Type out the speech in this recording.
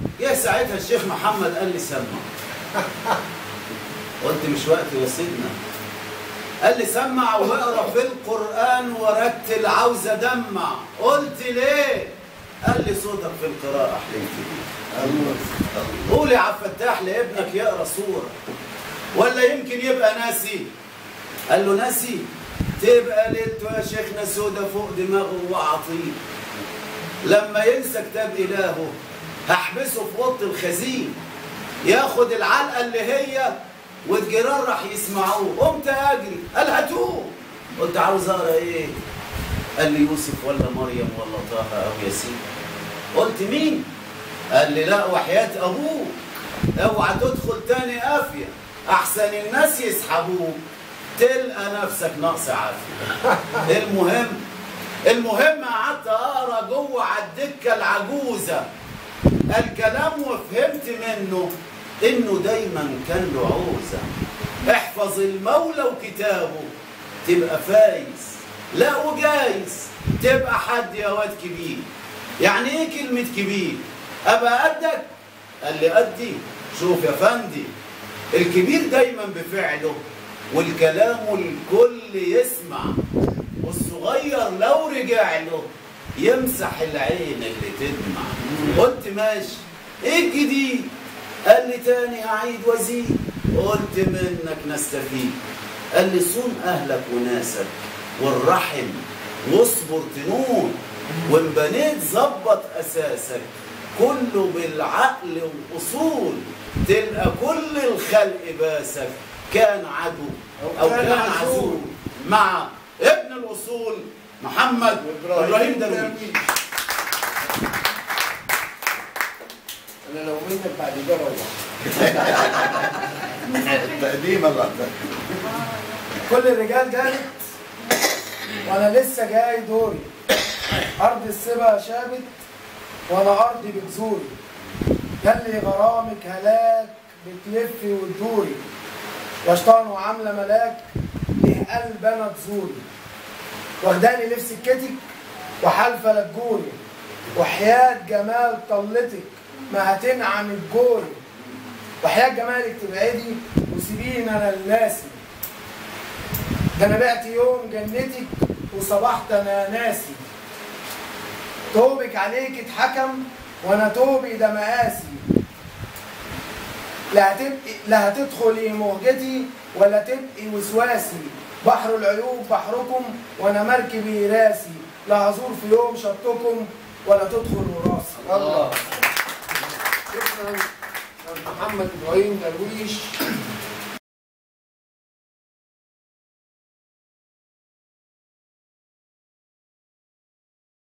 جه ساعتها الشيخ محمد قال لي سمع قلت مش وقت يا سيدنا قال لي سمع واقرا في القرآن ورتل عاوز ادمع قلت ليه؟ قال لي صوتك في القراءة حلمت بيه قول يا عبد الفتاح لابنك يقرا سورة ولا يمكن يبقى ناسي قال له ناسي تبقى ليلته يا شيخنا سودة فوق دماغه وعطيه لما ينسى كتاب إلهه هحبسه في اوضه الخزين ياخد العلقه اللي هي والجيران راح يسمعوه قمت اجري قال هاتوه قلت عاوز اقرا ايه قال لي يوسف ولا مريم ولا طه او ياسين قلت مين قال لي لا وحياه ابوه اوعى تدخل تاني قافيه احسن الناس يسحبوك تلقى نفسك ناقص عافيه المهم المهم قعدت اقرا جوه على الدكه العجوزه الكلام وفهمت منه انه دايما كان له عوزه احفظ المولى وكتابه تبقى فايز لا وجايز تبقى حد يا واد كبير يعني ايه كلمه كبير ابقى قدك قال لي قدي شوف يا فندي الكبير دايما بفعله والكلام الكل يسمع والصغير لو رجع له يمسح العين اللي تدمع قلت ماشي ايه الجديد قال لي تاني اعيد وازيد قلت منك نستفيد قال لي صون اهلك وناسك والرحم واصبر تنون وان بنيت ظبط اساسك كله بالعقل واصول تلقى كل الخلق باسك كان عدو او كان عزول مع ابن الاصول محمد ابراهيم درويش انا لو منك بعد ده روح التقديم الله كل الرجال جالت وانا لسه جاي دوري ارض السبا شابت وانا ارضي بتزوري يلي غرامك هلاك بتلفي وتدوري وشطان وعامله ملاك ليه قلب انا تزوري واخداني لف سكتك وحالفه لتجوري وحياة جمال طلتك ما هتنعم الجوري وحياة جمالك تبعدي وسيبيني انا الناسي ده انا بعت يوم جنتك وصبحت انا ناسي توبك عليك اتحكم وانا توبي ده مقاسي لا هتبقي لا هتدخلي موجتي ولا تبقي وسواسي بحر العيوب بحركم وانا مركبي راسي لا هزور في يوم شطكم ولا تدخل وراسي الله شكرا محمد ابراهيم درويش